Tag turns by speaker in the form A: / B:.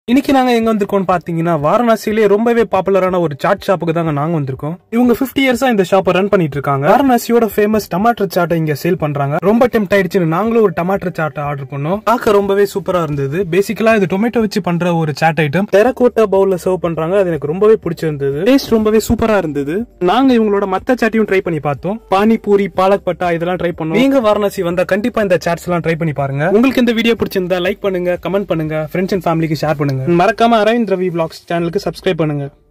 A: இன்னைக்கு நாங்க எங்க வந்திருக்கோம்னு பாத்தீங்கன்னா வாரணாசியிலே ரொம்பவே பாப்புலரான ஒரு சாட் ஷாப்புக்கு தாங்க நாங்க வந்திருக்கோம் இவங்க 50 இயர்ஸா இந்த ஷாப்பை ரன் பண்ணிட்டு இருக்காங்க வாரணாசியோட ஃபேமஸ் டமாட்டர் சாட்டை இங்க சேல் பண்றாங்க ரொம்ப டெம்ட் ஆயிடுச்சுன்னு நாங்களும் ஒரு டமாட்டர் சாட்டை ஆர்டர் பண்ணோம் பார்க்க ரொம்பவே சூப்பரா இருந்தது பேசிக்கலா இது டொமேட்டோ வச்சு பண்ற ஒரு சாட் ஐட்டம் டெரகோட்டா பவுல்ல சர்வ் பண்றாங்க அது எனக்கு ரொம்பவே பிடிச்சிருந்தது டேஸ்ட் ரொம்பவே சூப்பரா இருந்தது நாங்க இவங்களோட மத்த சாட்டையும் ட்ரை பண்ணி பார்த்தோம் பானிபூரி பாலக் பட்டா இதெல்லாம் ட்ரை பண்ணோம் நீங்க வாரணாசி வந்தா கண்டிப்பா இந்த சாட்ஸ் எல்லாம் ட்ரை பண்ணி பாருங்க உங்களுக்கு இந்த வீடியோ பிடிச்சிருந்தா லைக் பண்ணுங்க கமெண்ட் பண்ணுங்க ஃப்ரெண்ட்ஸ் அண்ட் ஃபேமிலிக்கு ஷேர் பண்ணுங்க மறக்காம அரவிந்த் ரவி vlogs சேனலுக்கு சப்ஸ்கிரைப் பண்ணுங்க